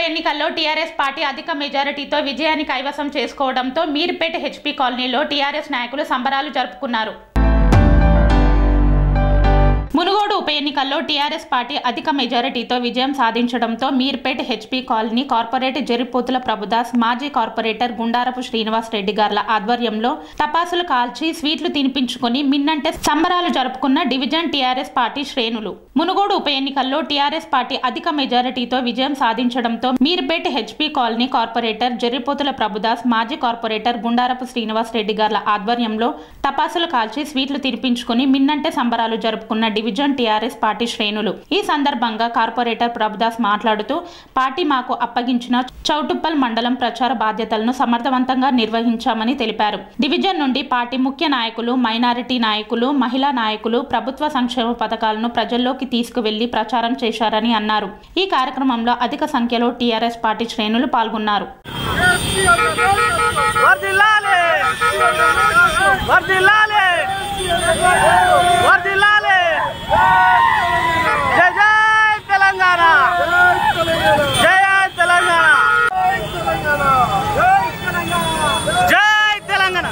ఎన్నికల్లో TRS party అధిక మెజారిటీతో విజయాన్ని కైవసం చేసుకోవడంతో మీర్పేట హెచ్పీ కాలనీలో టీఆర్ఎస్ నాయకులు సంబరాలు జరుపుకున్నారు మునుగోడు ఉప ఎన్నికల్లో టీఆర్ఎస్ పార్టీ అధిక మెజారిటీతో విజయం సాధించడంతో Meerpet HP colony corporator Jaripothula Prabhudas మాజీ కార్పొరేటర్ గుండారపు శ్రీనివాస్ రెడ్డి గార్ల ఆధ్వర్యంలో టపాసులు కాల్చి స్వీట్లు తినిపించుకొని మిన్నంటే సంబరాలు జరుపుకున్న డివిజన్ టీఆర్ఎస్ పార్టీ శ్రేణులు మునుగోడు ఉప ఎన్నికల్లో టీఆర్ఎస్ పార్టీ అధిక మెజారిటీతో విజయం సాధించడంతో Meerpet HP colony corporator Jaripothula Prabhudas మాజీ కార్పొరేటర్ గుండారపు శ్రీనివాస్ రెడ్డి గార్ల ఆధ్వర్యంలో టపాసులు కాల్చి స్వీట్లు తినిపించుకొని మిన్నంటే సంబరాలు జరుపుకున్న డివిజన్ టీఆర్ఎస్ పార్టీ శ్రేణులు ఈ సందర్భంగా కార్పొరేటర్ ప్రభుదాస్ మాట్లాడుతూ పార్టీ మాకు అప్పగించిన చౌటుప్పల్ మండలం ప్రచార బాధ్యతలను సమర్థవంతంగా నిర్వహించామని తెలిపారు డివిజన్ నుండి పార్టీ ముఖ్య నాయకులు మైనారిటీ నాయకులు మహిళా నాయకులు ప్రభుత్వ సంక్షేమ పథకాలను ప్రజల్లోకి తీసుకువెళ్లి ప్రచారం చేశారని అన్నారు ఈ కార్యక్రమంలో అధిక సంఖ్యలో టీఆర్ఎస్ పార్టీ శ్రేణులు పాల్గొన్నారు వర్దిల్లాలి వర్దిల్లాలి వర్దిల్లాలి జై జై తెలంగాణ జై తెలంగాణ జై తెలంగాణ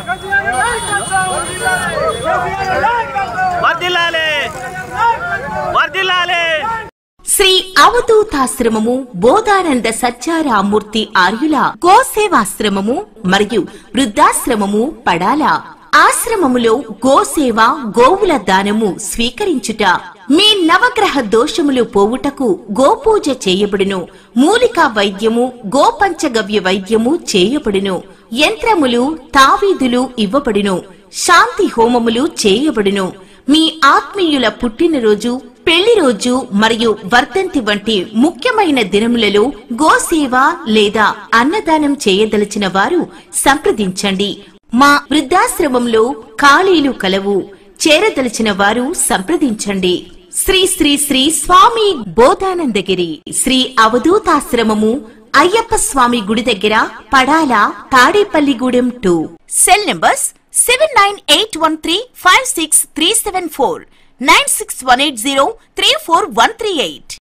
వర్దిల్లాలి వర్దిల్లాలి శ్రీ అవధూతాశ్రమము బోధానంద సత్యారామూర్తి ఆర్యుల గోసేవాశ్రమము మరియు వృద్ధాశ్రమము పడాల ఆశ్రమములో గోసేవ గోవుల దానము స్వీకరించుట మీ నవగ్రహ దోషములు పోవుటకు గోపూజ చేయబడును మూలికా వైద్యము గోపంచగవ్య వైద్యము చేయబడును యంత్రములు తావీదులు ఇవ్వబడును శాంతి హోమములు చేయబడును మీ ఆత్మీయుల పుట్టినరోజు పెళ్లి రోజు మరియు వర్ధంతి వంటి ముఖ్యమైన దినములలో గోసేవ లేదా అన్నదానం చేయదలిచిన వారు సంప్రదించండి మా వృద్ధాశ్రమంలో ఖాళీలు కలవు చేరదలిచిన వారు సంప్రదించండి శ్రీ శ్రీ శ్రీ స్వామి బోధానందగిరి శ్రీ అవధూతాశ్రమము అయ్యప్ప స్వామి గుడి దగ్గర పడాల Tadepalligudem two cell numbers seven nine eight one three five six three seven four nine six one eight zero three four one three eight